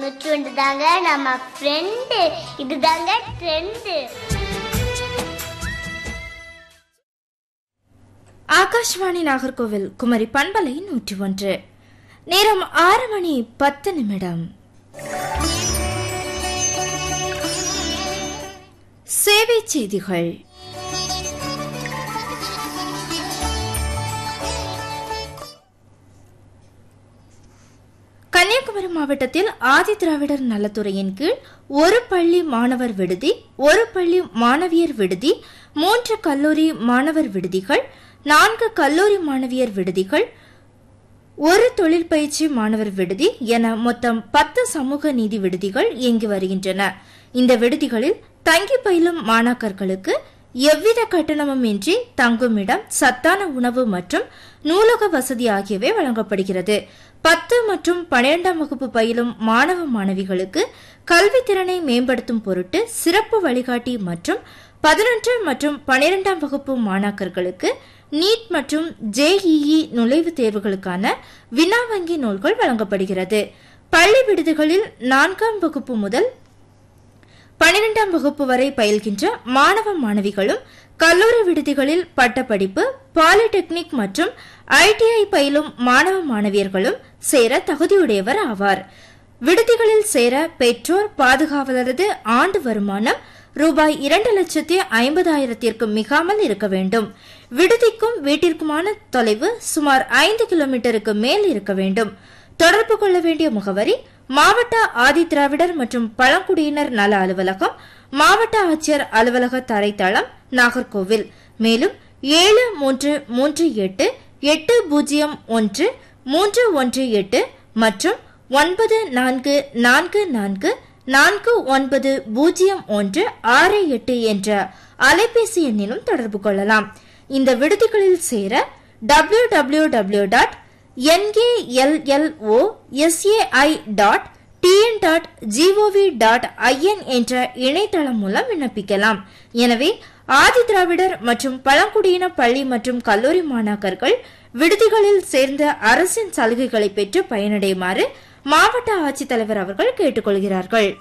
நூற்றி ஒன்று தாங்க நம்ம ஃப்ரெண்டு இதுதாங்க ட்ரெண்டு ஆகாஷ்வாணி நாகர்கோவில் குமரி பண்பலை நூற்றி ஒன்று நேரம் ஆறு மணி பத்து நிமிடம் சேவை செய்திகள் கன்னியாகுமரி மாவட்டத்தில் ஆதி திராவிடர் நலத்துறையின் கீழ் ஒரு பள்ளி மாணவர் விடுதி ஒரு பள்ளி மாணவியர் விடுதி மூன்று கல்லூரி மாணவர் விடுதிகள் நான்கு கல்லூரி மாணவியர் விடுதிகள் ஒரு தொழில் பயிற்சி மாணவர் விடுதி என மொத்தம் பத்து சமூக நீதி விடுதிகள் இயங்கி வருகின்றன இந்த விடுதிகளில் தங்கி பயிலும் மாணாக்கர்களுக்கு எவ்வித கட்டணமும் இன்றி தங்குமிடம் சத்தான உணவு மற்றும் நூலக வசதி ஆகியவை வழங்கப்படுகிறது பத்து மற்றும் பன்னிரெண்டாம் வகுப்பு பயிலும் மாணவ மாணவிகளுக்கு கல்வி திறனை மேம்படுத்தும் பொருட்டு சிறப்பு வழிகாட்டி மற்றும் பதினொன்று மற்றும் பன்னிரெண்டாம் வகுப்பு மாணாக்கர்களுக்கு நீட் மற்றும் ஜேஇஇ நுழைவுத் தேர்வுகளுக்கான வினா வங்கி நூல்கள் வழங்கப்படுகிறது பள்ளி விடுதிகளில் நான்காம் வகுப்பு முதல் பனிரெண்டாம் வகுப்பு வரை பயில்கின்ற மாணவ மாணவிகளும் கல்லூரி விடுதிகளில் பட்டப்படிப்பு பாலிடெக்னிக் மற்றும் ஐடிஐ பயிலும் மாணவ மாணவியர்களும் சேர தகுதியுடையவர் ஆவார் விடுதிகளில் சேர பெற்றோர் பாதுகாவலரது ஆண்டு வருமானம் ரூபாய் இரண்டு லட்சத்தி ஐம்பதாயிரத்திற்கு மிகாமல் இருக்க வேண்டும் விடுதிக்கும் வீட்டிற்குமான தொலைவு சுமார் ஐந்து கிலோமீட்டருக்கு மேல் இருக்க வேண்டும் தொடர்பு கொள்ள வேண்டிய முகவரி மாவட்ட ஆதிதிராவிடர் மற்றும் பழங்குடியினர் நல அலுவலகம் மாவட்ட ஆட்சியர் அலுவலக தரைத்தளம் நாகர்கோவில் மேலும் ஏழு மூன்று மூன்று எட்டு எட்டு பூஜ்ஜியம் ஒன்று மூன்று ஒன்று எட்டு மற்றும் ஒன்பது நான்கு நான்கு நான்கு நான்கு ஒன்பது பூஜ்ஜியம் ஒன்று ஆறு எட்டு என்ற அலைபேசி எண்ணிலும் தொடர்பு கொள்ளலாம் இந்த விடுதிகளில் சேர W W W dot NKLLO SAI dot TN dot GOV dot IN என்ற இணையதளம் மூலம் விண்ணப்பிக்கலாம் எனவே ஆதி திராவிடர் மற்றும் பழங்குடியின பள்ளி மற்றும் கல்லூரி மாணாக்கர்கள் விடுதிகளில் சேர்ந்த அரசின் சலுகைகளை பெற்று பயனடையுமாறு மாவட்ட ஆட்சித்தலைவர் அவர்கள் கேட்டுக்கொள்கிறார்கள்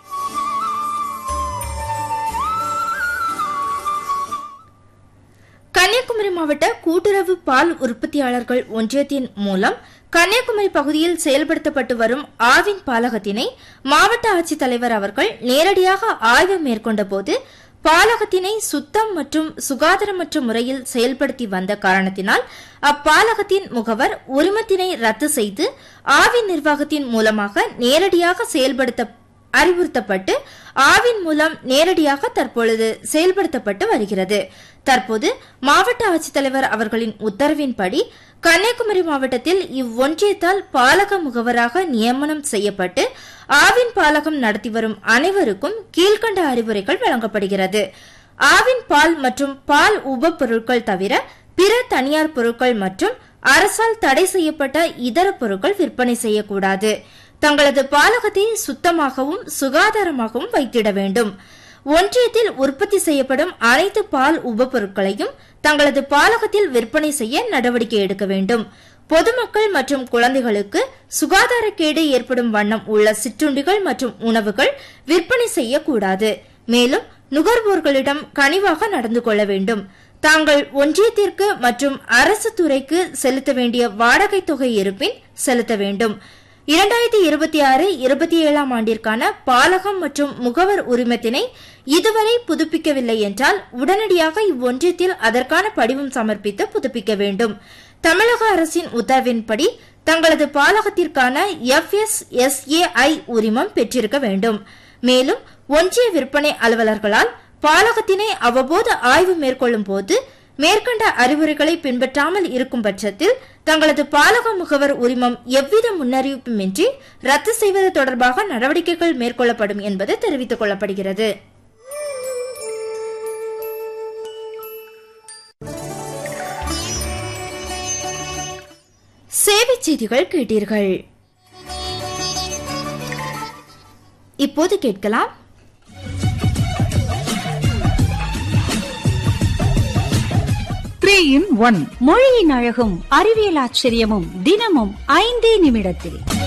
கன்னியாகுமரி மாவட்ட கூட்டுறவு பால் உற்பத்தியாளர்கள் ஒன்றியத்தின் மூலம் கன்னியாகுமரி பகுதியில் செயல்படுத்தப்பட்டு வரும் ஆவின் பாலகத்தினை மாவட்ட ஆட்சித்தலைவர் அவர்கள் நேரடியாக ஆய்வு மேற்கொண்ட போது பாலகத்தினை சுத்தம் மற்றும் சுகாதாரமற்ற முறையில் செயல்படுத்தி வந்த காரணத்தினால் அப்பாலகத்தின் முகவர் உரிமத்தினை ரத்து செய்து ஆவின் நிர்வாகத்தின் மூலமாக நேரடியாக செயல்படுத்த அறிவுறுத்தப்பட்டு ஆவின் மூலம் நேரடியாக தற்பொழுது செயல்படுத்தப்பட்டு வருகிறது தற்போது மாவட்ட ஆட்சித்தலைவர் அவர்களின் உத்தரவின்படி கன்னியாகுமரி மாவட்டத்தில் இவ்வொன்றியத்தால் பாலக முகவராக நியமனம் செய்யப்பட்டு ஆவின் பாலகம் நடத்தி வரும் அனைவருக்கும் கீழ்கண்ட அறிவுரைகள் வழங்கப்படுகிறது ஆவின் பால் மற்றும் பால் உப பொருட்கள் தவிர பிற தனியார் பொருட்கள் மற்றும் அரசால் தடை செய்யப்பட்ட இதர பொருட்கள் விற்பனை செய்யக்கூடாது தங்களது பாலகத்தை சுத்தமாகவும் சுகாதாரமாகவும் வைத்திட வேண்டும் ஒன்றியத்தில் உற்பத்தி செய்யப்படும் அனைத்து பால் உபபொருட்களையும் தங்களது பாலகத்தில் விற்பனை செய்ய நடவடிக்கை எடுக்க வேண்டும் பொதுமக்கள் மற்றும் குழந்தைகளுக்கு சுகாதாரக்கேடு ஏற்படும் வண்ணம் உள்ள சிற்றுண்டிகள் மற்றும் உணவுகள் விற்பனை செய்யக்கூடாது மேலும் நுகர்வோர்களிடம் கனிவாக நடந்து கொள்ள வேண்டும் தாங்கள் ஒன்றியத்திற்கு மற்றும் அரசு துறைக்கு செலுத்த வேண்டிய வாடகை தொகை இருப்பின் செலுத்த வேண்டும் இரண்டாயிரத்தி இருபத்தி ஆறு இருபத்தி ஏழாம் ஆண்டிற்கான பாலகம் மற்றும் முகவர் உரிமத்தினை இதுவரை புதுப்பிக்கவில்லை என்றால் உடனடியாக இவ்வொன்றியத்தில் அதற்கான படிவம் சமர்ப்பித்து புதுப்பிக்க வேண்டும் தமிழக அரசின் உத்தரவின்படி தங்களது பாலகத்திற்கான எஃப்எஸ்எஸ்ஏஐ உரிமம் பெற்றிருக்க வேண்டும் மேலும் ஒன்றிய விற்பனை அலுவலர்களால் பாலகத்தினை அவ்வப்போது ஆய்வு மேற்கொள்ளும் போது மேற்கண்ட அறிவுரைகளை பின்பற்றாமல் இருக்கும் பட்சத்தில் தங்களது பாலக முகவர் உரிமம் எவ்வித முன்னறிவிப்புமின்றி ரத்து செய்வது தொடர்பாக நடவடிக்கைகள் மேற்கொள்ளப்படும் என்பது தெரிவித்துக் கொள்ளப்படுகிறது சேவை செய்திகள் கேட்டீர்கள் இப்போது கேட்கலாம் த்ரீ இன் ஒன் மொழியின் அழகும் அறிவியல் ஆச்சரியமும் தினமும் ஐந்தே நிமிடத்தில்